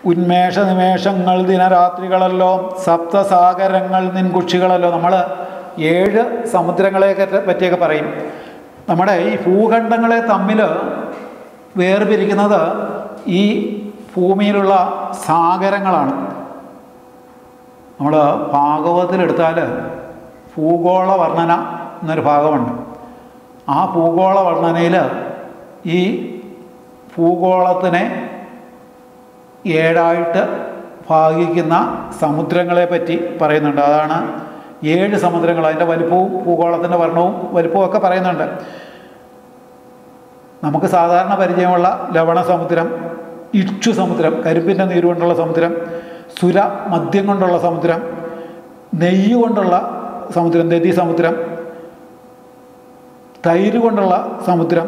ഉന്മേഷ നിമേഷങ്ങൾ ദിനരാത്രികളല്ലോ സപ്തസാഗരങ്ങൾ നിൻകുക്ഷികളല്ലോ നമ്മൾ ഏഴ് സമുദ്രങ്ങളെയൊക്കെ പറ്റിയൊക്കെ പറയും നമ്മുടെ ഈ ഭൂഖണ്ഡങ്ങളെ തമ്മിൽ വേർപിരിക്കുന്നത് ഈ ഭൂമിയിലുള്ള സാഗരങ്ങളാണ് നമ്മൾ ഭാഗവതത്തിലെടുത്താൽ ഭൂഗോള വർണ്ണന എന്നൊരു ഭാഗമുണ്ട് ആ ഭൂഗോള വർണ്ണനയിൽ ഈ ഭൂഗോളത്തിനെ ഏഴായിട്ട് ഭാഗിക്കുന്ന സമുദ്രങ്ങളെ പറ്റി പറയുന്നുണ്ട് അതാണ് ഏഴ് സമുദ്രങ്ങൾ അതിൻ്റെ വലിപ്പവും ഭൂഗോളത്തിൻ്റെ വർണ്ണവും വലിപ്പവും ഒക്കെ പറയുന്നുണ്ട് നമുക്ക് സാധാരണ പരിചയമുള്ള ലവണ സമുദ്രം ഇക്ഷു സമുദ്രം കരിമ്പിൻ്റെ നീര് കൊണ്ടുള്ള സമുദ്രം സുര മദ്യം കൊണ്ടുള്ള സമുദ്രം നെയ്യ് കൊണ്ടുള്ള സമുദ്രം നദി സമുദ്രം തൈര് കൊണ്ടുള്ള സമുദ്രം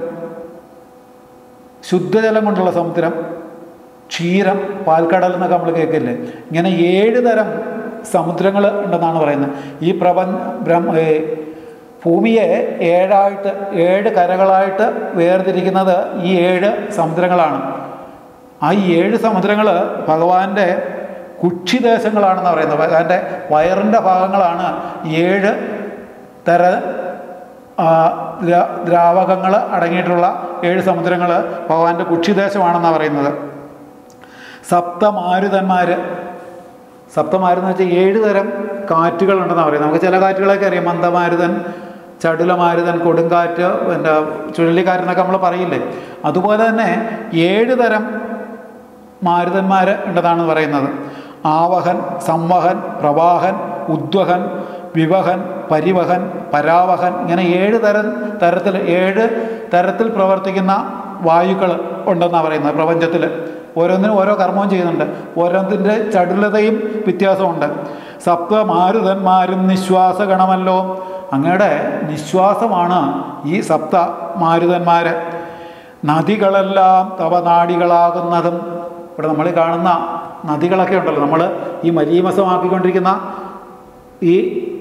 ശുദ്ധജലം കൊണ്ടുള്ള സമുദ്രം ക്ഷീരം പാൽക്കടൽ എന്നൊക്കെ നമ്മൾ കേൾക്കില്ലേ ഇങ്ങനെ ഏഴ് തരം സമുദ്രങ്ങൾ ഉണ്ടെന്നാണ് പറയുന്നത് ഈ പ്രപഞ്ച ബ്രഹ്മ ഏ, ഭൂമിയെ ഏഴായിട്ട് ഏഴ് കരകളായിട്ട് വേർതിരിക്കുന്നത് ഈ ഏഴ് സമുദ്രങ്ങളാണ് ആ ഈ ഏഴ് സമുദ്രങ്ങൾ ഭഗവാന്റെ കുക്ഷിദേശങ്ങളാണെന്ന് പറയുന്നത് ഭഗവാന്റെ വയറിൻ്റെ ഭാഗങ്ങളാണ് ഏഴ് തര ആ, ദ്രാ ദ്രാവകങ്ങൾ അടങ്ങിയിട്ടുള്ള ഏഴ് സമുദ്രങ്ങൾ ഭഗവാന്റെ കുക്ഷിദേശമാണെന്നാണ് പറയുന്നത് സപ്തമാരുതന്മാർ സപ്തമാരുതെന്ന് വെച്ചാൽ ഏഴ് തരം കാറ്റുകളുണ്ടെന്നാണ് പറയുന്നത് നമുക്ക് ചില കാറ്റുകളൊക്കെ അറിയാം മന്ദമാരുതൻ ചടുലമാരുതൻ കൊടുങ്കാറ്റ് പിന്നെ ചുഴലിക്കാറ്റ് നമ്മൾ പറയില്ലേ അതുപോലെ തന്നെ ഏഴ് തരം മാരുതന്മാർ ഉണ്ടെന്നാണ് പറയുന്നത് ആവഹൻ സംവഹൻ പ്രവാഹൻ ഉദ്വഹൻ വിവഹൻ പരിവഹൻ പരാവഹൻ ഇങ്ങനെ ഏഴ് തരം തരത്തിൽ ഏഴ് തരത്തിൽ പ്രവർത്തിക്കുന്ന വായുക്കൾ ഉണ്ടെന്നാണ് പറയുന്നത് പ്രപഞ്ചത്തിൽ ഓരോന്നിനും ഓരോ കർമ്മവും ചെയ്യുന്നുണ്ട് ഓരോന്നിൻ്റെ ചടുലതയും വ്യത്യാസമുണ്ട് സപ്തമാരുതന്മാരും നിശ്വാസഗണമല്ലോ അങ്ങയുടെ നിശ്വാസമാണ് ഈ സപ്ത മാരുതന്മാർ നദികളെല്ലാം തവ നാടികളാകുന്നതും ഇവിടെ നമ്മൾ കാണുന്ന നദികളൊക്കെ ഉണ്ടല്ലോ നമ്മൾ ഈ മലീമസമാക്കിക്കൊണ്ടിരിക്കുന്ന ഈ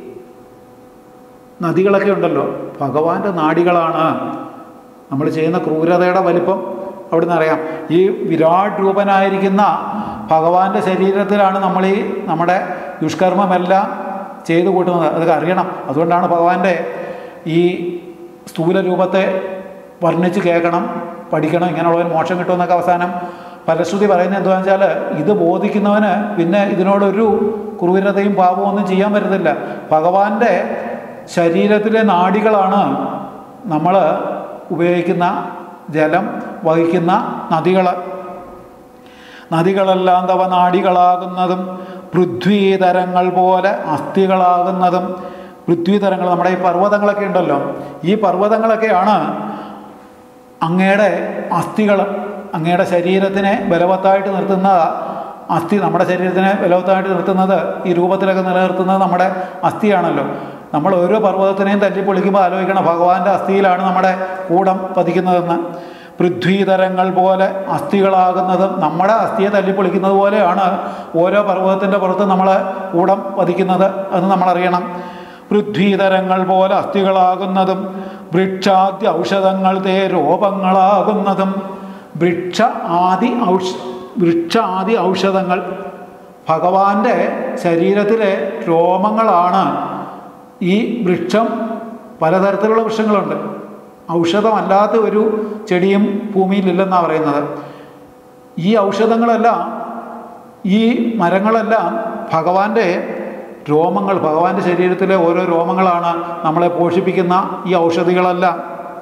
നദികളൊക്കെ ഉണ്ടല്ലോ ഭഗവാന്റെ നാടികളാണ് നമ്മൾ ചെയ്യുന്ന ക്രൂരതയുടെ വലിപ്പം അവിടുന്ന് അറിയാം ഈ വിരാട് രൂപനായിരിക്കുന്ന ഭഗവാന്റെ ശരീരത്തിലാണ് നമ്മൾ ഈ നമ്മുടെ ദുഷ്കർമ്മമെല്ലാം ചെയ്തു കൂട്ടുന്നത് അതൊക്കെ അറിയണം അതുകൊണ്ടാണ് ഭഗവാന്റെ ഈ സ്ഥൂല രൂപത്തെ വർണ്ണിച്ച് കേൾക്കണം പഠിക്കണം ഇങ്ങനെയുള്ളവന് മോക്ഷം കിട്ടുമെന്നൊക്കെ അവസാനം ഫലശ്രുതി പറയുന്നത് എന്താണെന്ന് വെച്ചാൽ ഇത് ബോധിക്കുന്നവന് പിന്നെ ഇതിനോടൊരു ക്രൂരതയും പാപവും ഒന്നും ചെയ്യാൻ പറ്റത്തില്ല ഭഗവാന്റെ ശരീരത്തിലെ നാടികളാണ് നമ്മൾ ഉപയോഗിക്കുന്ന ജലം വഹിക്കുന്ന നദികൾ നദികളെല്ലാം തവ നാടികളാകുന്നതും പൃഥ്വീതരങ്ങൾ പോലെ അസ്ഥികളാകുന്നതും പൃഥ്വീതരങ്ങൾ നമ്മുടെ ഈ പർവ്വതങ്ങളൊക്കെ ഉണ്ടല്ലോ ഈ പർവ്വതങ്ങളൊക്കെയാണ് അങ്ങയുടെ അസ്ഥികൾ അങ്ങയുടെ ശരീരത്തിനെ ബലവത്തായിട്ട് നിർത്തുന്ന അസ്ഥി നമ്മുടെ ശരീരത്തിനെ ബലവത്തായിട്ട് നിർത്തുന്നത് ഈ രൂപത്തിലൊക്കെ നിലനിർത്തുന്നത് നമ്മുടെ അസ്ഥിയാണല്ലോ നമ്മൾ ഓരോ പർവ്വതത്തിനെയും തല്ലി പൊളിക്കുമ്പോൾ ആലോചിക്കണം ഭഗവാന്റെ അസ്ഥിയിലാണ് നമ്മുടെ കൂടം പതിക്കുന്നതെന്ന് പൃഥ്വീതരങ്ങൾ പോലെ അസ്ഥികളാകുന്നതും നമ്മുടെ അസ്ഥിയെ തല്ലിപ്പൊളിക്കുന്നത് പോലെയാണ് ഓരോ പർവ്വതത്തിൻ്റെ പുറത്ത് നമ്മളെ കൂടം പതിക്കുന്നത് എന്ന് നമ്മളറിയണം പൃഥ്വീതരങ്ങൾ പോലെ അസ്ഥികളാകുന്നതും വൃക്ഷാദ്യ ഔഷധങ്ങൾ തേ രോപങ്ങളാകുന്നതും വൃക്ഷ ആദി ഔഷ വൃക്ഷ ആദി ഔഷധങ്ങൾ ഭഗവാന്റെ ശരീരത്തിലെ രോമങ്ങളാണ് ഈ വൃക്ഷം പലതരത്തിലുള്ള വൃക്ഷങ്ങളുണ്ട് ഔഷധമല്ലാത്ത ഒരു ചെടിയും ഭൂമിയിലില്ലെന്നാണ് പറയുന്നത് ഈ ഔഷധങ്ങളെല്ലാം ഈ മരങ്ങളെല്ലാം ഭഗവാന്റെ രോമങ്ങൾ ഭഗവാന്റെ ശരീരത്തിലെ ഓരോ രോമങ്ങളാണ് നമ്മളെ പോഷിപ്പിക്കുന്ന ഈ ഔഷധികളെല്ലാം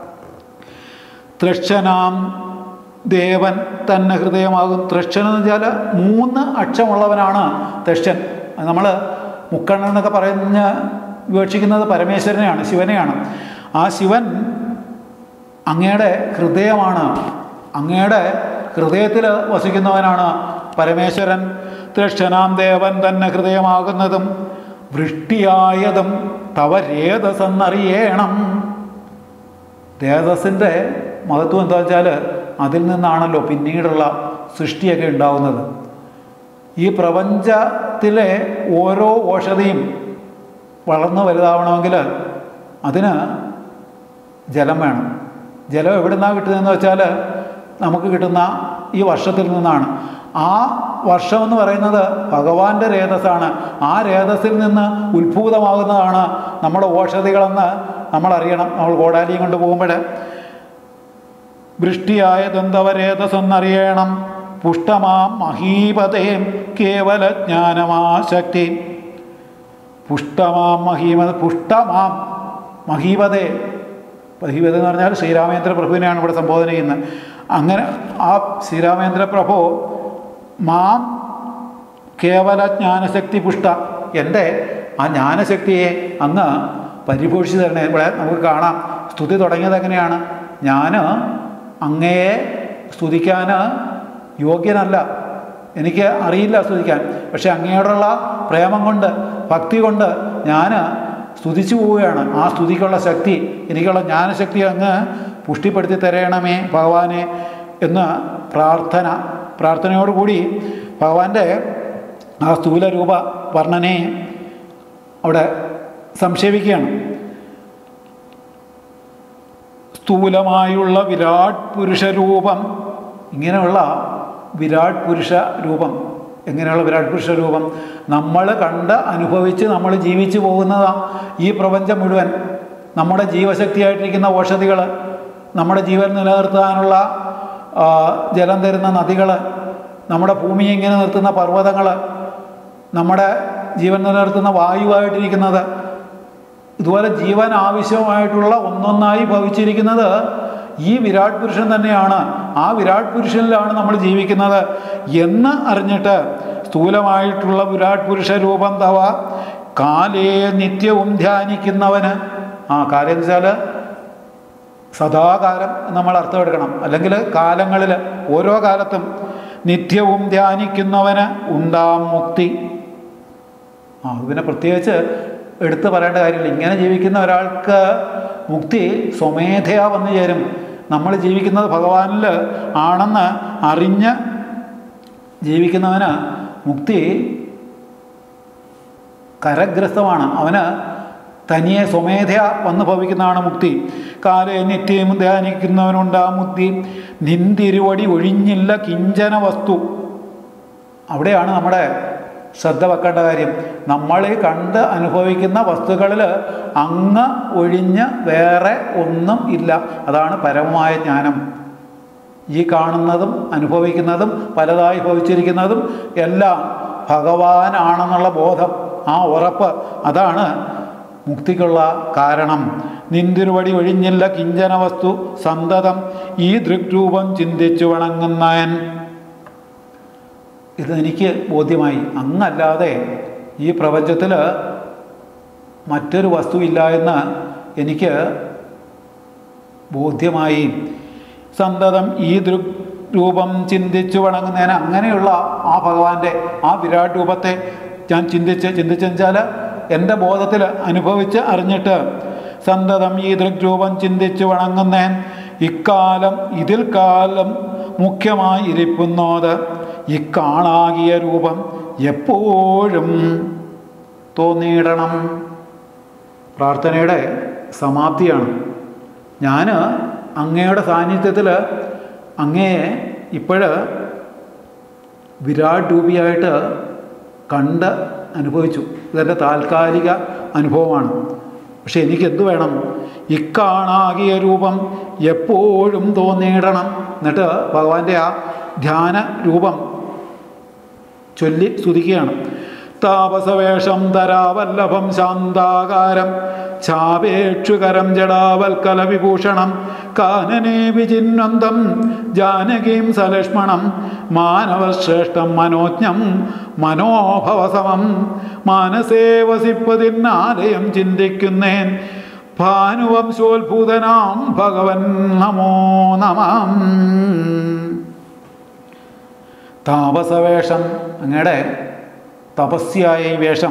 തൃക്ഷനാം ദേവൻ തന്നെ ഹൃദയമാകും തൃക്ഷൻ എന്ന് വെച്ചാൽ മൂന്ന് അക്ഷമുള്ളവനാണ് തൃക്ഷൻ നമ്മൾ മുക്കണ്ണൻ എന്നൊക്കെ പറഞ്ഞ് വിവക്ഷിക്കുന്നത് പരമേശ്വരനെയാണ് ശിവനെയാണ് ആ ശിവൻ അങ്ങയുടെ ഹൃദയമാണ് അങ്ങയുടെ ഹൃദയത്തിൽ വസിക്കുന്നവനാണ് പരമേശ്വരൻ തൃക്ഷനാം ദേവൻ തന്നെ ഹൃദയമാകുന്നതും വൃഷ്ടിയായതും തവ രേതസെന്നറിയണം രേതസിൻ്റെ മഹത്വം എന്താ വെച്ചാൽ അതിൽ നിന്നാണല്ലോ പിന്നീടുള്ള സൃഷ്ടിയൊക്കെ ഉണ്ടാവുന്നത് ഈ പ്രപഞ്ചത്തിലെ ഓരോ ഓഷധിയും വളർന്നു വലുതാവണമെങ്കിൽ അതിന് ജലം വേണം ജലം എവിടെ നിന്നാണ് കിട്ടുന്നതെന്ന് വെച്ചാൽ നമുക്ക് കിട്ടുന്ന ഈ വർഷത്തിൽ നിന്നാണ് ആ വർഷം എന്ന് പറയുന്നത് ഭഗവാന്റെ രേതസ്സാണ് ആ രേതസ്സിൽ നിന്ന് ഉത്ഭൂതമാകുന്നതാണ് നമ്മുടെ ഓഷധികളെന്ന് നമ്മൾ അറിയണം നമ്മൾ കോടാലിയും കൊണ്ട് പോകുമ്പോൾ വൃഷ്ടിയായ ദന്തവരേതസ്സെന്നറിയണം പുഷ്ടമാം മഹീപതേം കേവല ജ്ഞാനമാശക്തി പുഷ്ടമാം മഹീമ പുഷ്ടമാം മഹീപതേ മഹീപത എന്ന് പറഞ്ഞാൽ ശ്രീരാമേന്ദ്ര പ്രഭുവിനെയാണ് ഇവിടെ സംബോധന ചെയ്യുന്നത് അങ്ങനെ ആ ശ്രീരാമേന്ദ്ര പ്രഭു മാം കേവല ജ്ഞാനശക്തി പുഷ്ട എൻ്റെ ആ ജ്ഞാനശക്തിയെ അങ്ങ് പരിപോഷിച്ച് തരണേ ഇവിടെ നമുക്ക് കാണാം സ്തുതി തുടങ്ങിയത് എങ്ങനെയാണ് ഞാൻ അങ്ങയെ സ്തുതിക്കാൻ യോഗ്യനല്ല എനിക്ക് അറിയില്ല സ്തുതിക്കാൻ പക്ഷെ അങ്ങയോടുള്ള പ്രേമം കൊണ്ട് ഭക്തി കൊണ്ട് ഞാൻ സ്തുതിച്ചു പോവുകയാണ് ആ സ്തുതിക്കുള്ള ശക്തി എനിക്കുള്ള ജ്ഞാനശക്തി അങ്ങ് പുഷ്ടിപ്പെടുത്തി തരയണമേ ഭഗവാനെ എന്ന് പ്രാർത്ഥന പ്രാർത്ഥനയോടുകൂടി ഭഗവാന്റെ ആ സ്ഥൂല രൂപ വർണ്ണനയെ അവിടെ സംക്ഷേപിക്കുകയാണ് സ്ഥൂലമായുള്ള വിരാട് പുരുഷ രൂപം ഇങ്ങനെയുള്ള വിരാട് പുരുഷ രൂപം എങ്ങനെയുള്ള വിരാട് പുരുഷ രൂപം നമ്മൾ കണ്ട് അനുഭവിച്ച് നമ്മൾ ജീവിച്ചു പോകുന്നതാണ് ഈ പ്രപഞ്ചം മുഴുവൻ നമ്മുടെ ജീവശക്തിയായിട്ടിരിക്കുന്ന ഔഷധികൾ നമ്മുടെ ജീവൻ നിലനിർത്താനുള്ള ആ, ജലം തരുന്ന നദികൾ നമ്മുടെ ഭൂമിയെ ഇങ്ങനെ നിർത്തുന്ന പർവ്വതങ്ങൾ നമ്മുടെ ജീവൻ നിലനിർത്തുന്ന വായുവായിട്ടിരിക്കുന്നത് ഇതുപോലെ ജീവൻ ആവശ്യമായിട്ടുള്ള ഒന്നൊന്നായി ഭവിച്ചിരിക്കുന്നത് ഈ വിരാട് പുരുഷൻ തന്നെയാണ് ആ വിരാട് പുരുഷനിലാണ് നമ്മൾ ജീവിക്കുന്നത് എന്ന് അറിഞ്ഞിട്ട് സ്ഥൂലമായിട്ടുള്ള വിരാട് പുരുഷ രൂപം തവ കാലേ നിത്യവും ധ്യാനിക്കുന്നവന് ആ കാലം എന്ന് വെച്ചാൽ സദാകാലം എന്ന് നമ്മൾ അർത്ഥം എടുക്കണം അല്ലെങ്കിൽ കാലങ്ങളിൽ ഓരോ കാലത്തും നിത്യവും ധ്യാനിക്കുന്നവന് ഉണ്ടാം മുക്തി ആ അത് പിന്നെ പ്രത്യേകിച്ച് എടുത്തു പറയേണ്ട കാര്യമില്ല ഇങ്ങനെ ജീവിക്കുന്ന ഒരാൾക്ക് മുക്തി സ്വമേധയാ വന്നു ചേരും നമ്മൾ ജീവിക്കുന്നത് ഭഗവാനിൽ ആണെന്ന് അറിഞ്ഞ് ജീവിക്കുന്നവന് മുക്തി കരഗ്രസ്തമാണ് അവന് തനിയെ സ്വമേധയ വന്നു ഭവിക്കുന്നതാണ് മുക്തി കാലേ നിത്യം ധ്യാനിക്കുന്നവനുണ്ടാ മുക്തി നിന്തിരുവടി ഒഴിഞ്ഞില്ല കിഞ്ചന വസ്തു അവിടെയാണ് നമ്മുടെ ശ്രദ്ധ വെക്കേണ്ട കാര്യം നമ്മൾ ഈ കണ്ട് അനുഭവിക്കുന്ന വസ്തുക്കളിൽ അങ്ങ് ഒഴിഞ്ഞ് വേറെ ഒന്നും ഇല്ല അതാണ് പരമമായ ജ്ഞാനം ഈ കാണുന്നതും അനുഭവിക്കുന്നതും പലതായി ഭവിച്ചിരിക്കുന്നതും എല്ലാം ഭഗവാനാണെന്നുള്ള ബോധം ആ ഉറപ്പ് അതാണ് മുക്തിക്കുള്ള കാരണം നിന്തിരുവടി ഒഴിഞ്ഞില്ല കിഞ്ചന വസ്തു സന്തതം ഈ ദൃഗ്രൂപം ചിന്തിച്ചു വണങ്ങുന്നവൻ ഇതെനിക്ക് ബോധ്യമായി അങ്ങല്ലാതെ ഈ പ്രപഞ്ചത്തിൽ മറ്റൊരു വസ്തുവില്ല എന്ന് എനിക്ക് ബോധ്യമായി സന്തതം ഈ ദൃക് രൂപം ചിന്തിച്ചു വണങ്ങുന്നതിന് അങ്ങനെയുള്ള ആ ഭഗവാന്റെ ആ വിരാട് രൂപത്തെ ഞാൻ ചിന്തിച്ച് ചിന്തിച്ചെന്ന് വെച്ചാൽ എൻ്റെ ബോധത്തിൽ അനുഭവിച്ച് അറിഞ്ഞിട്ട് സന്തതം ഈ ദൃഗ്രൂപം ചിന്തിച്ചു വണങ്ങുന്നേൻ ഇക്കാലം ഇതിൽ കാലം മുഖ്യമായി ഇരിക്കുന്നോത് ഇക്കാണാകിയ രൂപം എപ്പോഴും തോന്നിയിടണം പ്രാർത്ഥനയുടെ സമാപ്തിയാണ് ഞാൻ അങ്ങയുടെ സാന്നിധ്യത്തിൽ അങ്ങയെ ഇപ്പോഴ് വിരാട് രൂപിയായിട്ട് കണ്ട് അനുഭവിച്ചു ഇതെൻ്റെ താൽക്കാലിക അനുഭവമാണ് പക്ഷെ എനിക്ക് എന്തു വേണം ഇക്കാണാകിയ രൂപം എപ്പോഴും തോന്നിയിടണം എന്നിട്ട് ഭഗവാന്റെ ആ ധ്യാന രൂപം ചൊല്ലി സ്തുതിക്കുകയാണ് താപസവേഷം തരാവല്ലഭം ശാന്താകാരം ഛാപേക്ഷുകരം ജടാവൽക്കല വിഭൂഷണം കാനനെ വിചിന്വന്തം ജാനകീം സലക്ഷ്മണം മാനവശ്രേഷ്ഠം മനോജ്ഞം മനോഭവസമം മാനസേ വസിപ്പതിന്നാലയം ചിന്തിക്കുന്നേൻ ഭാനുവംശോത്ഭൂതനാം ഭഗവൻ നമോ നമം താപസവേഷം അങ്ങയുടെ തപസ്യായ ഈ വേഷം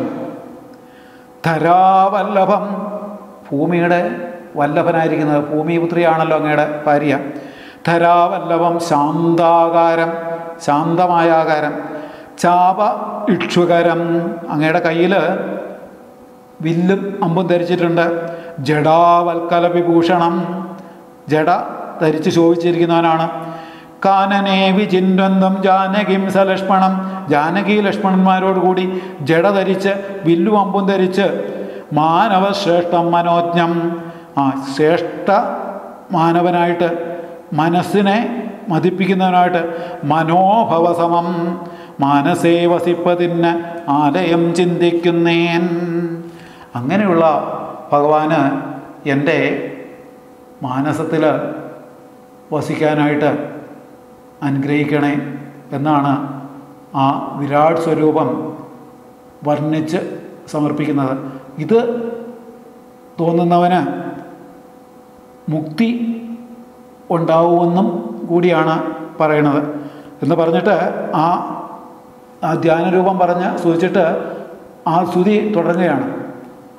ധരാവല്ലഭം ഭൂമിയുടെ വല്ലഭനായിരിക്കുന്നത് ഭൂമിപുത്രിയാണല്ലോ അങ്ങയുടെ ഭാര്യ ധരാവല്ലഭം ശാന്താകാരം ശാന്തമായ ആകാരം ചാപ ഇക്ഷുകരം അങ്ങയുടെ കയ്യിൽ വില്ലും അമ്പും ധരിച്ചിട്ടുണ്ട് ജഡാവൽക്കല വിഭൂഷണം ജഡ ധരിച്ച് ശോഭിച്ചിരിക്കുന്നവനാണ് കാനനേ വിചിന്തന്തം ജാനകിം സലക്ഷ്മണം ജാനകി ലക്ഷ്മണന്മാരോടുകൂടി ജട ധരിച്ച് വില്ലും അമ്പും ധരിച്ച് മാനവശ്രേഷ്ഠം മനോജ്ഞം ആ ശ്രേഷ്ഠ മാനവനായിട്ട് മനസ്സിനെ മതിപ്പിക്കുന്നവനായിട്ട് മനോഭവസമം മാനസേ വസിപ്പതിന് ആലയം ചിന്തിക്കുന്നേൻ അങ്ങനെയുള്ള ഭഗവാന് എൻ്റെ മാനസത്തിൽ വസിക്കാനായിട്ട് അനുഗ്രഹിക്കണേ എന്നാണ് ആ വിരാട് സ്വരൂപം വർണ്ണിച്ച് സമർപ്പിക്കുന്നത് ഇത് തോന്നുന്നവന് മുക്തി ഉണ്ടാവുമെന്നും കൂടിയാണ് പറയണത് എന്ന് പറഞ്ഞിട്ട് ആ ആ ധ്യാനരൂപം പറഞ്ഞ് സൂചിച്ചിട്ട് ആ സ്തുതി തുടങ്ങുകയാണ്